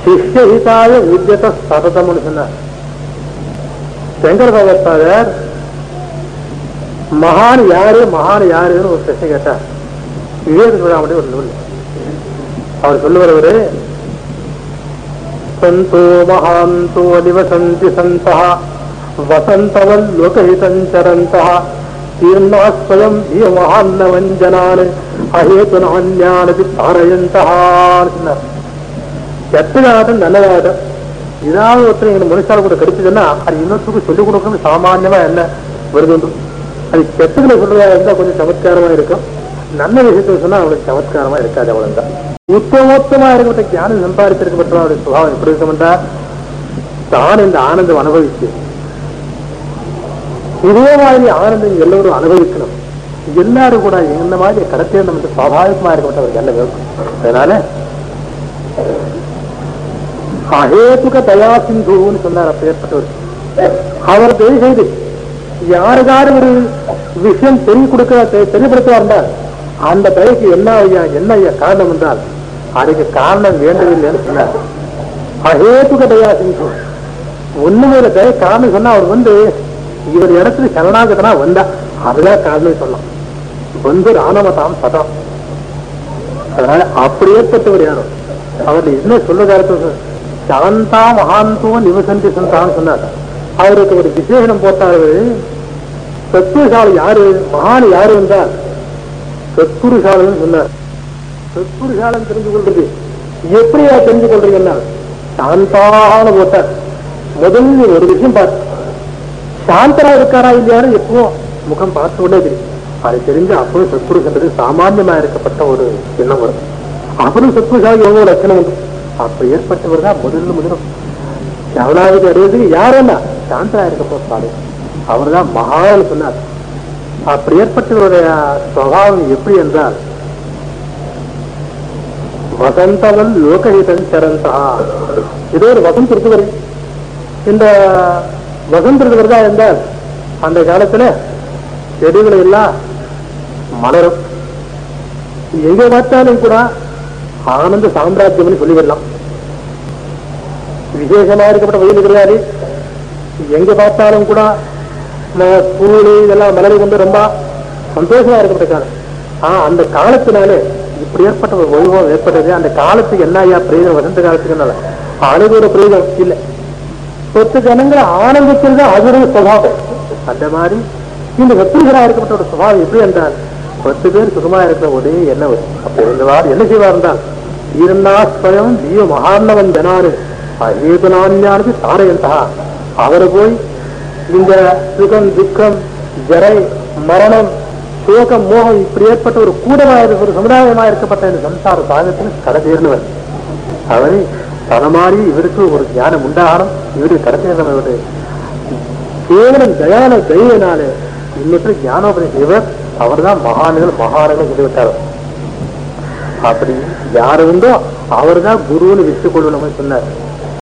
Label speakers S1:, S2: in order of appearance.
S1: சிஷ்யஹிதாய உத்தியத சததம்னு சொன்னார் சங்கர பகவத்பாதர் மகான் யாரு மகான் யாருன்னு ஒரு பிரச்சனை கேட்டார் விவேக சூடாமணி ஒரு நூல் அவர் சொல்லுவார் சந்தோ மகாந்தோ நிவசந்தி சந்தா வசந்தவல்லோகஹிதஞ்சரந்தः தீர்ணாஸ்வயம் தீயமஹான்னவஞ்சனான் அஹேதுனான்யானபி தாரயந்தः சொன்னார் கெட்டதாகட்டும் நல்லதாகட்டும் ஏதாவது ஒருத்தர் எங்க மனுஷால் கூட கிடைச்சதுன்னா அது இன்னொருத்துக்கு சொல்லிக் கொடுக்கணும் சாமான்யமா என்ன வருது அது கெட்டதுல சொல்றதா இருந்தா கொஞ்சம் சமத்காரமா இருக்கும் நல்ல விஷயத்துல சொன்னா அவளுக்கு சமத்காரமா இருக்காது அவ்வளவுதான் உத்தமோத்தமா இருக்கப்பட்ட ஞானம் சம்பாதிச்சிருக்கப்பட்ட அவருடைய சுபாவம் எப்படி இருக்கும்டா தான் இந்த ஆனந்தம் அனுபவிச்சு இதே மாதிரி ஆனந்தம் எல்லோரும் அனுபவிக்கணும் எல்லாரும் கூட இந்த மாதிரி கடத்தே நம்ம சுவாபாவிகமா இருக்கப்பட்ட அவருக்கு என்ன வேணும் அதனால அஹேதுக தயா சிந்துன்னு சொன்னார் அப்பேற்பட்டவர் அவர் தயவு செய்து யாருக்காரு ஒரு விஷயம் தெரிய கொடுக்க தெ- தெரியப்படுத்துவா இருந்தால் அந்த தயக்கு என்ன ஐயா என்ன ஐயா காரணம் என்றால் அதுக்கு காரணம் வேண்டதில்லைன்னு சொன்னார் அஹேதுக தயா சிந்து ஒண்ணுமே இல்லை தய காரணம் சொன்னா அவர் வந்து இவர் இடத்துல சரணாகதனா வந்தா அதுதான் காரணம் சொல்லலாம் வந்து ராணவதாம் சதம் அதனால அப்படி ஏற்பட்டவர் யாரும் அவர் என்ன சொல்ல காலத்து சாந்தா மகாந்துவம் நிவசந்தி சந்தான்னு சொன்னார் அவருக்கு ஒரு விசேஷனம் போட்டாரு சத்புருஷால் யாரு மகான் யாரு என்றால் சத்புருஷாலன்னு சொன்னார் சத்புருஷாலம் தெரிஞ்சு கொள்றது எப்படியா தெரிஞ்சு கொள்றீங்கன்னா சாந்தான போட்டார் முதல்ல நீ ஒரு விஷயம் பாரு சாந்தரா இருக்காரா இல்லையான்னு எப்போ முகம் பார்த்த உடனே தெரியும் அது தெரிஞ்சு அப்பவும் சத்புருஷன்றது சாமானியமா இருக்கப்பட்ட ஒரு எண்ணம் வரும் அவரும் சத்புருஷாக எவ்வளவு லட்சணம் உண்டு அப்ப ஏற்பட்டவர் தான் முதல்ல முதலும் சரணாகதி அடைவதுக்கு யாருன்னா சாந்தரா இருக்கப்போ பாடு அவர் தான் மகான்னு சொன்னார் அப்படி ஏற்பட்டவருடைய சுவாவம் எப்படி என்றால் வசந்தவன் லோகஹிதன் சரந்தா இது ஒரு வசந்த் இருக்கு வரை இந்த வசந்த் வருதா என்றால் அந்த காலத்துல செடிகளை எல்லாம் மலரும் எங்க பார்த்தாலும் கூட ஆனந்த சாம்ராஜ்யம்னு சொல்லி வரலாம் விசேஷமா இருக்கப்பட்ட வயது கிடையாது எங்க பார்த்தாலும் கூட ம- பூவு இதெல்லாம் மலரை கொண்டு ரொம்ப சந்தோஷமா இருக்கப்பட்ட காலம் ஆனா அந்த காலத்தினாலே இப்படி ஏற்பட்ட ஒரு வைபவம் ஏற்பட்டது அந்த காலத்துக்கு என்ன ஐயா பிரயோஜனம் வசந்த காலத்துக்குனால அணுகு ஒரு பிரயோஜனம் இல்லை சொத்து ஜனங்களை ஆனந்திக்கிறது அதனுடைய சுபாவம் அந்த மாதிரி இந்த வெற்றிகரா இருக்கப்பட்ட ஒரு சுபாவம் எப்படி என்றால் பத்து பேர் சுகமா இருக்கிற ஒரே என்ன வரும் அப்ப இருந்தவாறு என்ன செய்வார் என்றால் ஈரண்ணாஸ்வயம் தீய மகான்னவன் ஜனாரு அஹேதுனான்யானது தாரையந்தா அவர் போய் இந்த சுகம் துக்கம் ஜரை மரணம் சோகம் மோகம் இப்படி ஏற்பட்ட ஒரு கூடமா இருக்க ஒரு சமுதாயமா இருக்கப்பட்ட இந்த சம்சார சாகத்தில் கடதேர்ந்தவர் அவரை தன மாதிரி இவருக்கு ஒரு ஞானம் உண்டாகணும் இவருக்கு கடத்தேர்ந்தவர் இவரு கேவலம் தயான தயவினாலே இன்னொரு ஞானோபதேச இவர் அவர்தான் மகான்கள் மகான்கள் சொல்லிவிட்டார் அப்படி யாரு உண்டோ அவர் தான் குருன்னு விட்டு கொள்ளணும்னு சொன்னார்